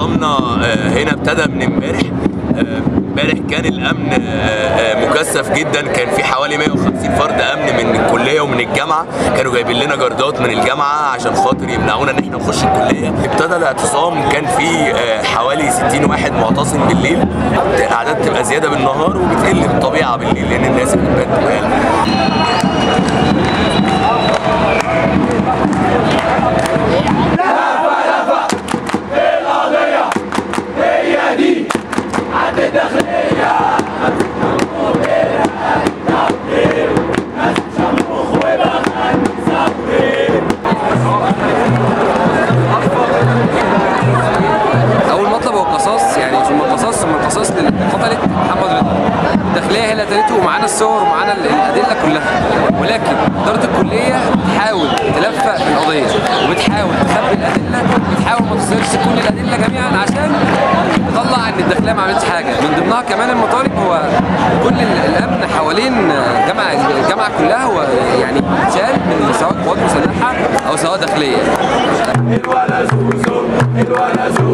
اعتصامنا آه، هنا ابتدى من امبارح آه، امبارح كان الامن آه، آه، مكثف جدا كان في حوالي 150 فرد امن من الكليه ومن الجامعه كانوا جايبين لنا جردات من الجامعه عشان خاطر يمنعونا ان احنا نخش الكليه ابتدى الاعتصام كان في آه، حوالي 60 واحد معتصم بالليل الاعداد تبقى زياده بالنهار وبتقل بالطبيعه بالليل لان الناس بتبقى تقال اول مطلب هو القصاص يعني ثم القصاص ثم القصاص للي قتلت محمد رضا الداخليه هي اللي قتلته ومعانا الصور ومعانا ال- الادله كلها ولكن اداره الكليه بتحاول تلفق في القضيه وبتحاول تخبي الادله بتحاول ما تصيرش كل الادله جميعا عشان تطلع ان الداخليه ما عملتش حاجه من ضمنها كمان المطالب هو كل ال- الامن حوالين جامعه الجامعه كلها هو يعني شال من سواء قوات مسلحه او سواء داخليه الولا زوزو الولا زوزو